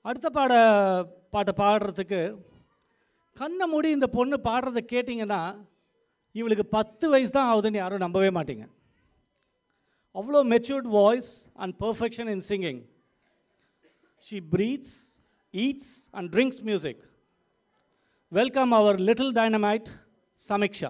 அடுத்த பாட பாட்டை பாடுறதுக்கு கண்ணை மூடி இந்த பொண்ணு பாடுறத கேட்டிங்கன்னா இவளுக்கு பத்து வயசு தான் ஆகுதுன்னு யாரும் நம்பவே மாட்டீங்க அவ்வளோ matured voice and perfection in singing she breathes eats and drinks music welcome our little dynamite Samiksha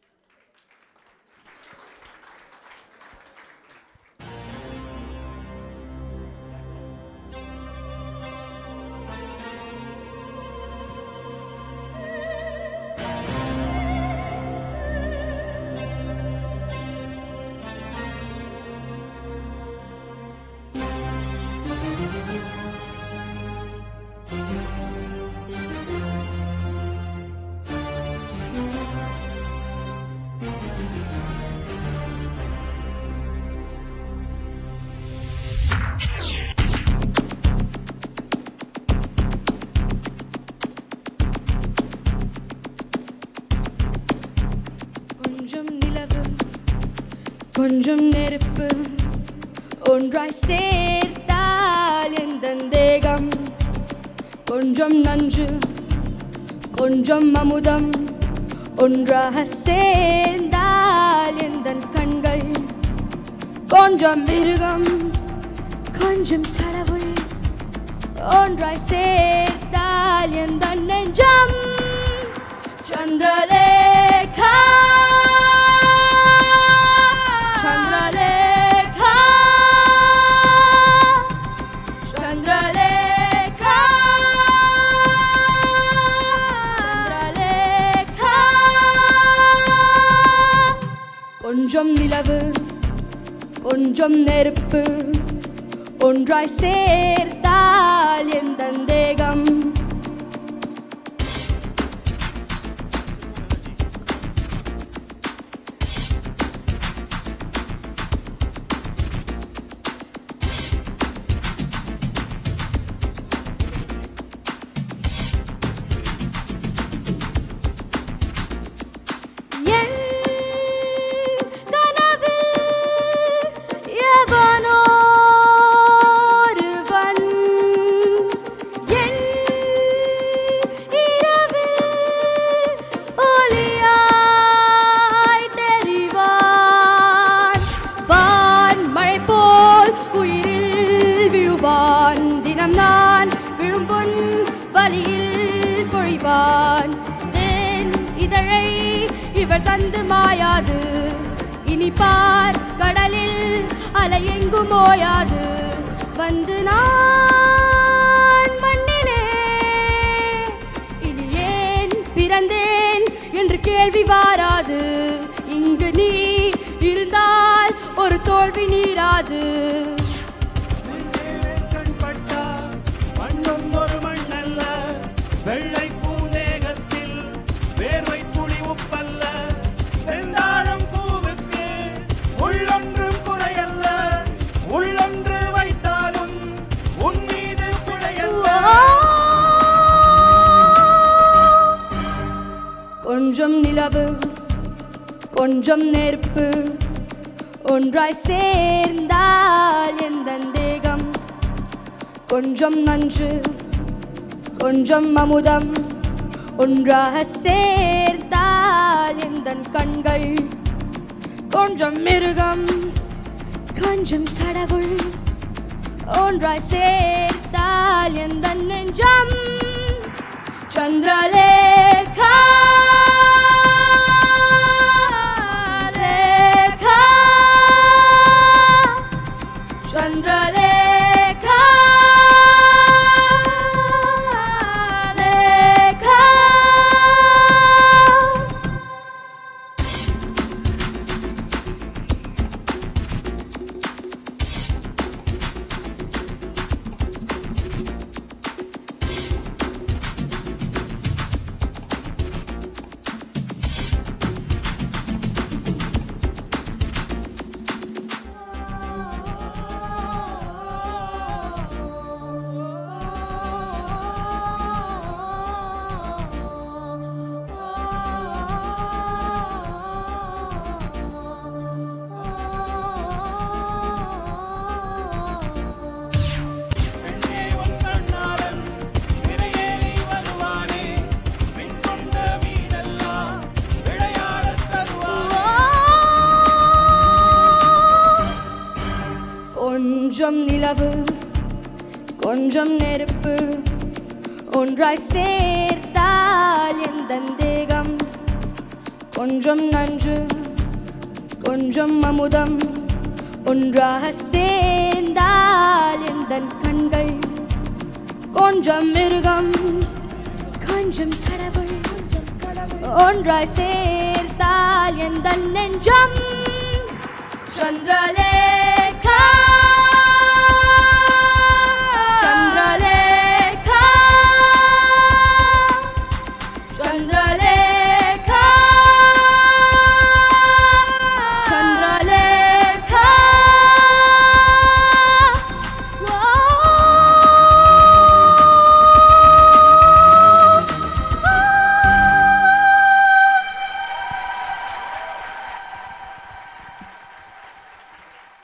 கொஞ்சம் நிலவு கொஞ்சம் நெருப்பு ஒன்றாய் சேர்த்தால் எந்த தேகம் கொஞ்சம் நஞ்சு கொஞ்சம் அமுதம் ஒன்றாக சேர்ந்தால் எந்த கண்கள் கொஞ்சம் மிருகம் கொஞ்சம் கடவுள் ஒன்றாய் சேர்த்தால் எந்த நெஞ்சம் சந்திரலேகா சந்திரலேகா சந்திரலேகா சந்திரலேகா கொஞ்சம் நிலவு கொஞ்சம் நெருப்பு ஒன்றாய் சேர்த்தால் எந்த தேகம் என் கனவில் எவனோ ஒருவன் என் இரவில் ஒளியாய் தெரிவான் வான் மழை போல் உயிரில் விழுவான் தினம் நான் விழும்பொன் வழியில் பொழிவான் தேன் இதழை இவர் தந்து மாயாது இனி பார் கடலில் அலை எங்கும் ஓயாது வந்து நான் மண்ணிலே இனி ஏன் பிறந்தேன் என்று கேள்வி வாராது இங்கு நீ இருந்தால் ஒரு தோல்வி நீராது கண்பட்டா மண்ணும் ஒரு மண்ணல்ல வெள்ளை பூதேகத்தில் வேர்வை புளி உப்பல்ல செந்தாழம் பூவுக்கு உள்ளொன்றும் குறையல்ல உள்ளொன்று வைத்தாலும் உன் மீது பிழையல்ல கொஞ்சம் நிலவு கொஞ்சம் நெருப்பு ஒன்றாய் சேர்ந்தால் எந்த தேகம் கொஞ்சம் நஞ்சு கொஞ்சம் அமுதம் ஒன்றாக சேர்ந்தால் எந்த கண்கள் கொஞ்சம் மிருகம் கொஞ்சம் கடவுள் ஒன்றாய் சேர்த்தால் எந்த நெஞ்சம் சந்திரலேகா லேகா சந்திரலேகா லேகா நிலவு கொஞ்சம் நெருப்பு ஒன்றாய் சேர்த்தால் எந்த தேகம் கொஞ்சம் நன்று கொஞ்சம் அமுதம் ஒன்றாக சேர்ந்தால் எந்த கண்கள் கொஞ்சம் மிருகம் கொஞ்சம் கடவுள் ஒன்றாய் சேர்த்தால் எந்த நெஞ்சம் சந்திரலே